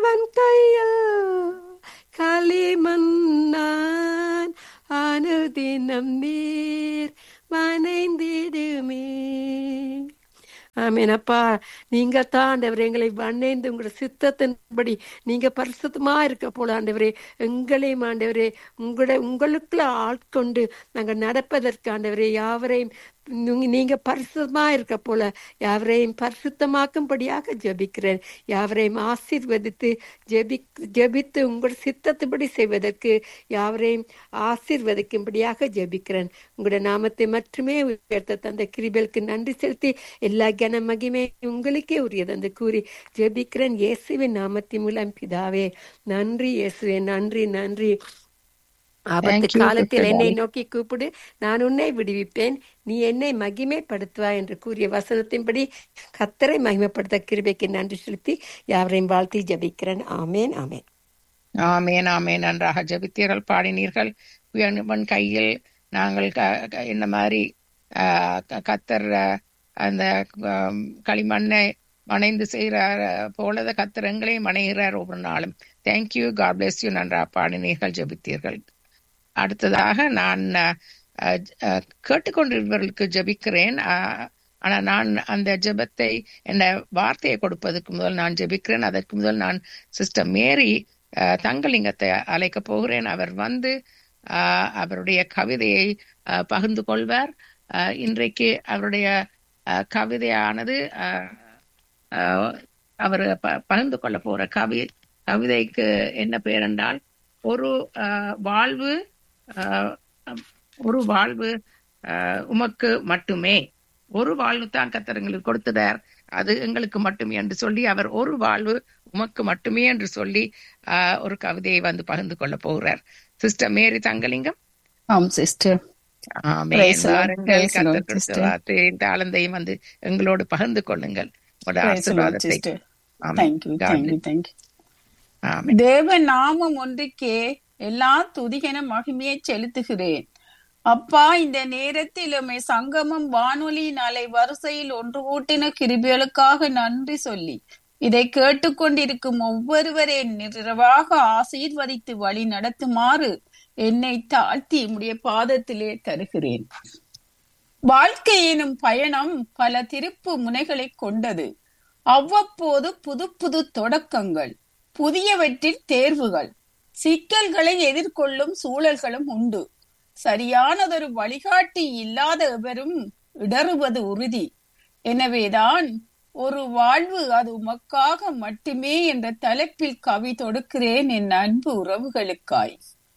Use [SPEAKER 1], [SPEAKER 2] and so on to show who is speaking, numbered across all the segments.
[SPEAKER 1] தேவன் கையில் களிமன்னான் அனுதினம் நீர் வனைந்திடுமே ஆமேன் அப்பா நீங்க தான் ஆண்டவரே எங்களை வணைந்து உங்களோட சித்தத்தின்படி நீங்க பரிசுத்தமா இருக்க போல ஆண்டவரே எங்களையும் ஆண்டவரே உங்களோட உங்களுக்குள்ள ஆட்கொண்டு நாங்க நடப்பதற்கு ஆண்டவரே யாவரையும் நீங்க- நீங்க பரிசுத்தமா இருக்க போல யாவரையும் பரிசுத்தமாக்கும்படியாக ஜெபிக்கிறேன் யாவரையும் ஆசீர்வதித்து ஜெபி ஜெபித்து உங்களோட சித்தத்துபடி செய்வதற்கு யாவரையும் ஆசீர்வதிக்கும்படியாக ஜெபிக்கிறேன் உங்களோட நாமத்தை மட்டுமே உயர்த்த தந்த கிருபலுக்கு நன்றி செலுத்தி எல்லா கன மகிமை உங்களுக்கே உரியது என்று கூறி ஜெபிக்கிறேன் இயேசுவின் நாமத்தின் மூலம் பிதாவே நன்றி இயேசுவே நன்றி நன்றி ஆபத்து
[SPEAKER 2] Thank you,
[SPEAKER 1] காலத்தில்
[SPEAKER 2] Sister
[SPEAKER 1] என்னை
[SPEAKER 2] Dolly.
[SPEAKER 1] நோக்கி கூப்பிடு நான் உன்னை விடுவிப்பேன் நீ என்னை மகிமைப்படுத்துவாய் என்று கூறிய வசனத்தின்படி கத்தரை மகிமைப்படுத்த கிருபைக்கு நன்றி செலுத்தி யாவரையும் வாழ்த்தி ஜெபிக்கிறேன் ஆமேன் ஆமேன்
[SPEAKER 2] ஆமேன் ஆமேன் நன்றாக ஜெபித்தீர்கள் பாடினீர்கள் உயர்வன் கையில் நாங்கள் க- க- இந்த மாதிரி ஆஹ், க- கத்தர் ஆஹ், அந்த ஆம், களிமண்ணை மணைந்து செய்கிறார் போலத கத்தர் எங்களையும் மணைகிறார் ஒவ்வொரு நாளும் தேங்க்யூ காட் பிளெஸ் யூ நன்றாக பாடினீர்கள் ஜெபித்தீர்கள் அடுத்ததாக நான் ஆஹ், ஆஹ், கேட்டுக்கொண்டிருப்பவர்களுக்கு ஜெபிக்கிறேன் ஆஹ், ஆனா நான் அந்த ஜெபத்தை என்ன வார்த்தையை கொடுப்பதற்கு முதல் நான் ஜெபிக்கிறேன் அதற்கு முதல் நான் சிஸ்டர் மேரி ஆஹ், தங்கலிங்கத்தை அழைக்க போகிறேன் அவர் வந்து ஆஹ், அவருடைய கவிதையை ஆஹ், பகிர்ந்து கொள்வார் ஆஹ், இன்றைக்கு அவருடைய ஆஹ், கவிதையானது ஆஹ், ஆஹ், அவர் ப- பகிர்ந்து கொள்ள போற கவி கவிதைக்கு என்ன பெயர் என்றால் ஒரு ஆஹ், வாழ்வு ஆஹ், ஒரு வாழ்வு ஆஹ், உமக்கு மட்டுமே ஒரு வாழ்வு தான் கத்தர் எங்களுக்கு கொடுத்ததார் அது எங்களுக்கு மட்டுமே என்று சொல்லி அவர் ஒரு வாழ்வு உமக்கு மட்டுமே என்று சொல்லி ஆஹ், ஒரு கவிதையை வந்து பகிர்ந்து கொள்ள போகிறார் சிஸ்டர் மேரி தங்கலிங்கம்
[SPEAKER 3] ஆம் sister
[SPEAKER 2] amen.
[SPEAKER 3] Praise the Lord.
[SPEAKER 2] வாருங்கள்
[SPEAKER 3] Praise the Lord,
[SPEAKER 2] கத்தர் கொடுத்த
[SPEAKER 3] sister.
[SPEAKER 2] வார்த்தையை தாளந்தையும் வந்து எங்களோடு பகிர்ந்து கொள்ளுங்கள் உங்களோட ஆசீர்வாதத்தை
[SPEAKER 3] sister
[SPEAKER 2] amen.
[SPEAKER 3] Thank you
[SPEAKER 2] God
[SPEAKER 3] thank you thank you
[SPEAKER 2] amen.
[SPEAKER 3] தேவ நாமம் ஒன்றுக்கே எல்லா துதிகன மகிமையை செலுத்துகிறேன் அப்பா இந்த நேரத்தில் உம்மை சங்கமம் வானொலியினாலே வரிசையில் ஒன்று கூட்டின கிருபிகளுக்காக நன்றி சொல்லி இதை கேட்டுக்கொண்டிருக்கும் ஒவ்வொருவரை நிறைவாக ஆசீர்வதித்து வழி நடத்துமாறு என்னை தாழ்த்தி உம்முடைய பாதத்திலே தருகிறேன் வாழ்க்கை எனும் பயணம் பல திருப்பு முனைகளை கொண்டது அவ்வப்போது புது புது தொடக்கங்கள் புதியவற்றில் தேர்வுகள் சிக்கல்களை எதிர்கொள்ளும் சூழல்களும் உண்டு சரியானதொரு வழிகாட்டி இல்லாத எவரும் இடறுவது உறுதி எனவேதான் ஒரு வாழ்வு அது உமக்காக மட்டுமே என்ற தலைப்பில் கவி தொடுக்கிறேன் என் அன்பு உறவுகளுக்காய்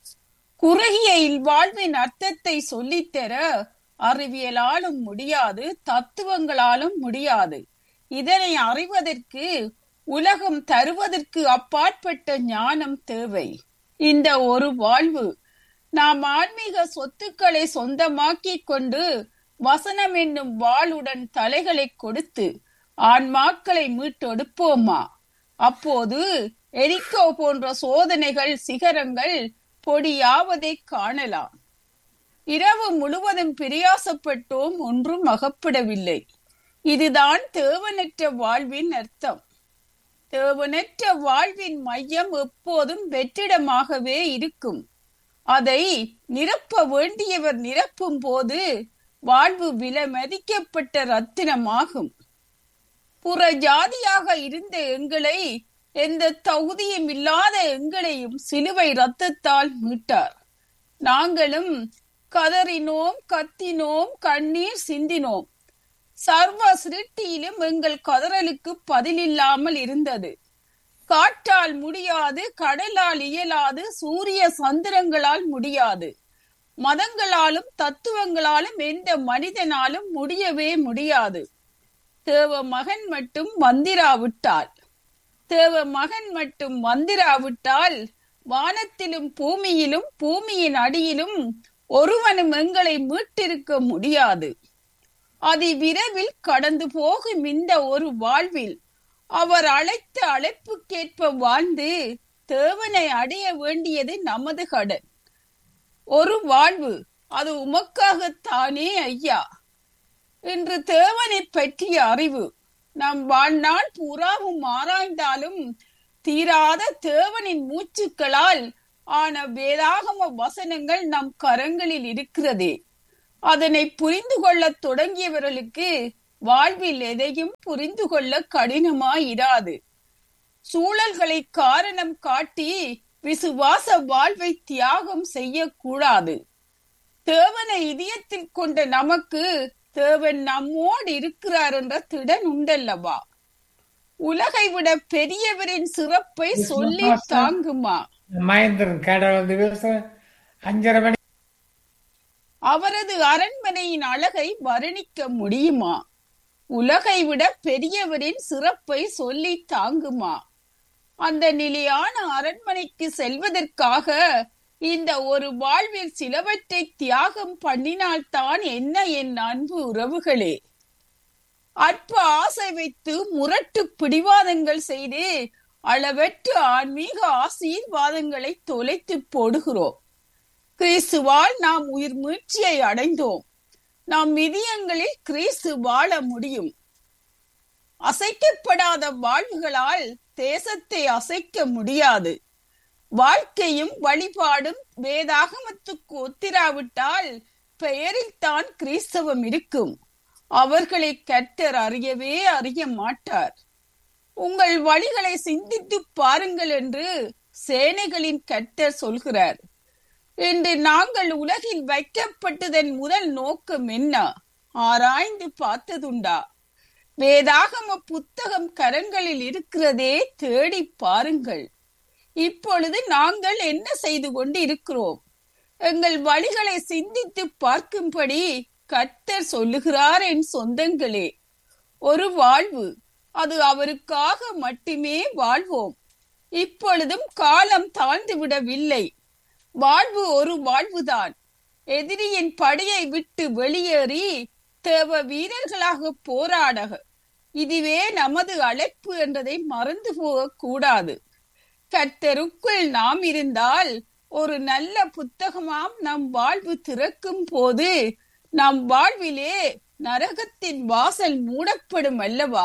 [SPEAKER 3] குறுகிய இல்வாழ்வின் அர்த்தத்தை சொல்லித்தர அறிவியலாலும் முடியாது தத்துவங்களாலும் முடியாது இதனை அறிவதற்கு உலகம் தருவதற்கு அப்பாற்பட்ட ஞானம் தேவை இந்த ஒரு வாழ்வு நாம் ஆன்மீக சொத்துக்களை சொந்தமாக்கிக் கொண்டு வசனம் என்னும் வாளுடன் தலைகளை கொடுத்து ஆன்மாக்களை மீட்டெடுப்போமா அப்போது எரிக்கோ போன்ற சோதனைகள் சிகரங்கள் பொடியாவதை காணலாம் இரவு முழுவதும் பிரயாசப்பட்டோம் ஒன்றும் அகப்படவில்லை இதுதான் தேவனற்ற வாழ்வின் அர்த்தம் தேவனற்ற வாழ்வின் மையம் எப்போதும் வெற்றிடமாகவே இருக்கும் அதை நிரப்ப வேண்டியவர் நிரப்பும் போது வாழ்வு விலை மதிக்கப்பட்ட ரத்தினமாகும் புற ஜாதியாக இருந்த எங்களை எந்த தகுதியும் இல்லாத எங்களையும் சிலுவை ரத்தத்தால் மீட்டார் நாங்களும் கதறினோம் கத்தினோம் கண்ணீர் சிந்தினோம் சர்வ சிருஷ்டியிலும் எங்கள் கதறலுக்கு பதிலில்லாமல் இருந்தது காற்றால் முடியாது கடலால் இயலாது சூரிய சந்திரங்களால் முடியாது மதங்களாலும் தத்துவங்களாலும் எந்த மனிதனாலும் முடியவே முடியாது தேவ மகன் மட்டும் வந்திராவிட்டால் தேவ மகன் மட்டும் வந்திராவிட்டால் வானத்திலும் பூமியிலும் பூமியின் அடியிலும் ஒருவனும் எங்களை மீட்டிருக்க முடியாது அதி விரைவில் கடந்து போகும் இந்த ஒரு வாழ்வில் அவர் அழைத்த அழைப்புக்கேற்ப வாழ்ந்து தேவனை அடைய வேண்டியது நமது கடன் ஒரு வாழ்வு அது உமக்காகத்தானே ஐயா இன்று தேவனை பற்றிய அறிவு நம் வாழ்நாள் பூராவும் ஆராய்ந்தாலும் தீராத தேவனின் மூச்சுக்களால் ஆன வேதாகம வசனங்கள் நம் கரங்களில் இருக்கிறதே அதனை புரிந்து கொள்ளத் தொடங்கியவர்களுக்கு வாழ்வில் எதையும் புரிந்து கொள்ள கடினமாயிராது சூழல்களை காரணம் காட்டி விசுவாச வாழ்வை தியாகம் செய்யக்கூடாது தேவனை இதயத்தில் கொண்ட நமக்கு தேவன் நம்மோடு இருக்கிறார் என்ற திடன் உண்டல்லவா உலகை விட பெரியவரின் சிறப்பை சொல்லி தாங்குமா
[SPEAKER 4] மகேந்திரன் கடை வந்து பேசுறேன் அஞ்சரை மணி
[SPEAKER 3] அவரது அரண்மனையின் அழகை வர்ணிக்க முடியுமா உலகை விட பெரியவரின் சிறப்பை சொல்லி தாங்குமா அந்த நிலையான அரண்மனைக்கு செல்வதற்காக இந்த ஒரு வாழ்வில் சிலவற்றை தியாகம் பண்ணினால்தான் என்ன என் அன்பு உறவுகளே அற்ப ஆசை வைத்து முரட்டு பிடிவாதங்கள் செய்து அளவற்ற ஆன்மீக ஆசீர்வாதங்களை தொலைத்து போடுகிறோம் கிறிஸ்துவால் நாம் உயிர் மீட்சியை அடைந்தோம் நாம் மிதியங்களில் கிறிஸ்து வாழ முடியும் அசைக்கப்படாத வாழ்வுகளால் தேசத்தை அசைக்க முடியாது வாழ்க்கையும் வழிபாடும் வேதாகமத்துக்கு ஒத்திராவிட்டால் பெயரில் தான் கிறிஸ்தவம் இருக்கும் அவர்களை கற்றர் அறியவே அறிய மாட்டார் உங்கள் வழிகளை சிந்தித்து பாருங்கள் என்று சேனைகளின் கற்றர் சொல்கிறார் இன்று நாங்கள் உலகில் வைக்கப்பட்டதன் முதல் நோக்கம் என்ன ஆராய்ந்து பார்த்ததுண்டா வேதாகம புத்தகம் கரங்களில் இருக்கிறதே தேடி பாருங்கள் இப்பொழுது நாங்கள் என்ன செய்து கொண்டு இருக்கிறோம் எங்கள் வழிகளை சிந்தித்து பார்க்கும்படி கர்த்தர் சொல்லுகிறார் என் சொந்தங்களே ஒரு வாழ்வு அது அவருக்காக மட்டுமே வாழ்வோம் இப்பொழுதும் காலம் தாழ்ந்து விடவில்லை வாழ்வு ஒரு வாழ்வுதான் எதிரியின் படையை விட்டு வெளியேறி தேவ வீரர்களாக போராட இதுவே நமது அழைப்பு என்றதை மறந்து போக கூடாது கர்த்தருக்குள் நாம் இருந்தால் ஒரு நல்ல புத்தகமாம் நம் வாழ்வு திறக்கும் போது நம் வாழ்விலே நரகத்தின் வாசல் மூடப்படும் அல்லவா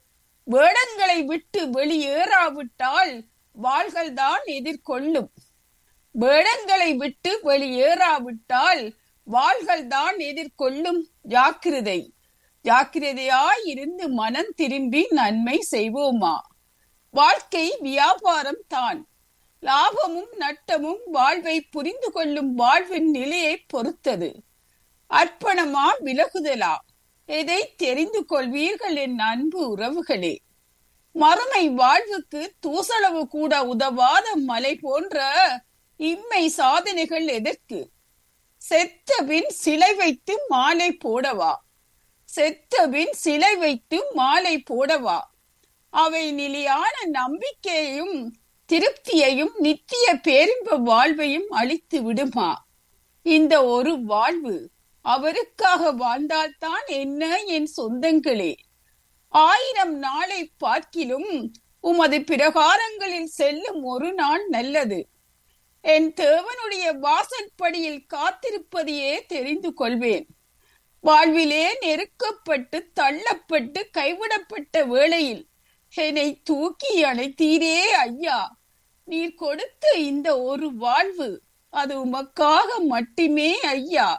[SPEAKER 3] வேடங்களை விட்டு வெளியேறாவிட்டால் வாள்கள் தான் எதிர்கொள்ளும் வேடங்களை விட்டு வெளியேறாவிட்டால் வாள்கள் தான் எதிர்கொள்ளும் ஜாக்கிரதை ஜாக்கிரதையாய் இருந்து மனம் திரும்பி நன்மை செய்வோமா வாழ்க்கை வியாபாரம் தான் லாபமும் நட்டமும் வாழ்வை புரிந்து கொள்ளும் வாழ்வின் நிலையை பொறுத்தது அர்ப்பணமா விலகுதலா எதை தெரிந்து கொள்வீர்கள் என் அன்பு உறவுகளே மறுமை வாழ்வுக்கு தூசளவு கூட உதவாத மலை போன்ற இம்மை சாதனைகள் எதற்கு செத்த பின் சிலை வைத்து மாலை போடவா செத்த பின் சிலை வைத்து மாலை போடவா அவை நிலையான நம்பிக்கையையும் திருப்தியையும் நித்திய பேரின்ப வாழ்வையும் அளித்து விடுமா இந்த ஒரு வாழ்வு அவருக்காக வாழ்ந்தால்தான் என்ன என் சொந்தங்களே ஆயிரம் நாளை பார்க்கிலும் உமது பிரகாரங்களில் செல்லும் ஒரு நாள் நல்லது என் தேவனுடைய வாசற்படியில் காத்திருப்பதையே தெரிந்து கொள்வேன் வாழ்விலே நெருக்கப்பட்டு தள்ளப்பட்டு கைவிடப்பட்ட வேளையில் என்னை தூக்கி அணைத்தீரே ஐயா நீர் கொடுத்த இந்த ஒரு வாழ்வு அது உமக்காக மட்டுமே ஐயா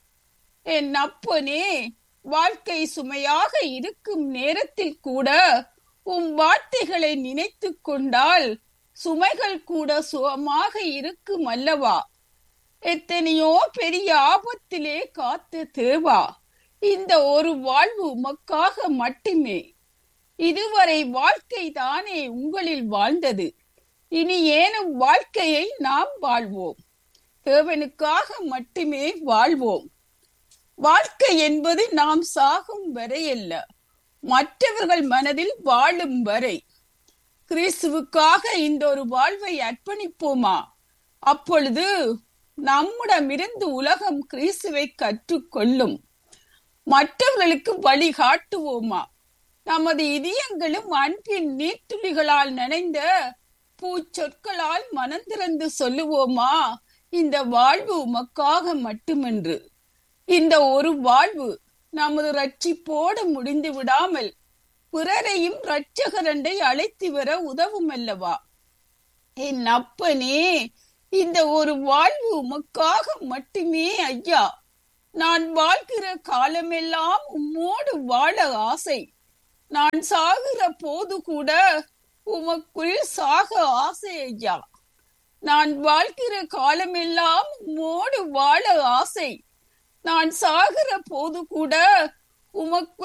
[SPEAKER 3] என் அப்பனே வாழ்க்கை சுமையாக இருக்கும் நேரத்தில் கூட உம் வார்த்தைகளை நினைத்து கொண்டால் சுமைகள் கூட சுகமாக இருக்கும் அல்லவா எத்தனையோ பெரிய ஆபத்திலே காத்த தேவா இந்த ஒரு வாழ்வு உமக்காக மட்டுமே இதுவரை வாழ்க்கை தானே உங்களில் வாழ்ந்தது இனி ஏனும் வாழ்க்கையை நாம் வாழ்வோம் தேவனுக்காக மட்டுமே வாழ்வோம் வாழ்க்கை என்பது நாம் சாகும் வரை அல்ல மற்றவர்கள் மனதில் வாழும் வரை கிறிஸ்துவுக்காக இந்த ஒரு வாழ்வை அர்ப்பணிப்போமா அப்பொழுது நம்மிடமிருந்து உலகம் கிறிஸ்துவை கற்றுக்கொள்ளும் மற்றவர்களுக்கு வழிகாட்டுவோமா நமது இதயங்களும் அன்பின் நீர்த்துளிகளால் நனைந்த பூச்சொற்களால் மனந்திறந்து சொல்லுவோமா இந்த வாழ்வு உமக்காக மட்டுமென்று இந்த ஒரு வாழ்வு நமது ரட்சிப்போடு முடிந்து விடாமல் பிறரையும் இரட்சகரண்டை அழைத்து வர உதவும் அல்லவா என் அப்பனே இந்த ஒரு வாழ்வு உமக்காக மட்டுமே ஐயா நான் வாழ்கிற காலமெல்லாம் உம்மோடு வாழ ஆசை நான் சாகிற போது கூட உமக்குள் சாக ஆசை ஐயா நான் வாழ்கிற காலமெல்லாம் உம்மோடு வாழ ஆசை நான் சாகிற போது கூட உமக்குள்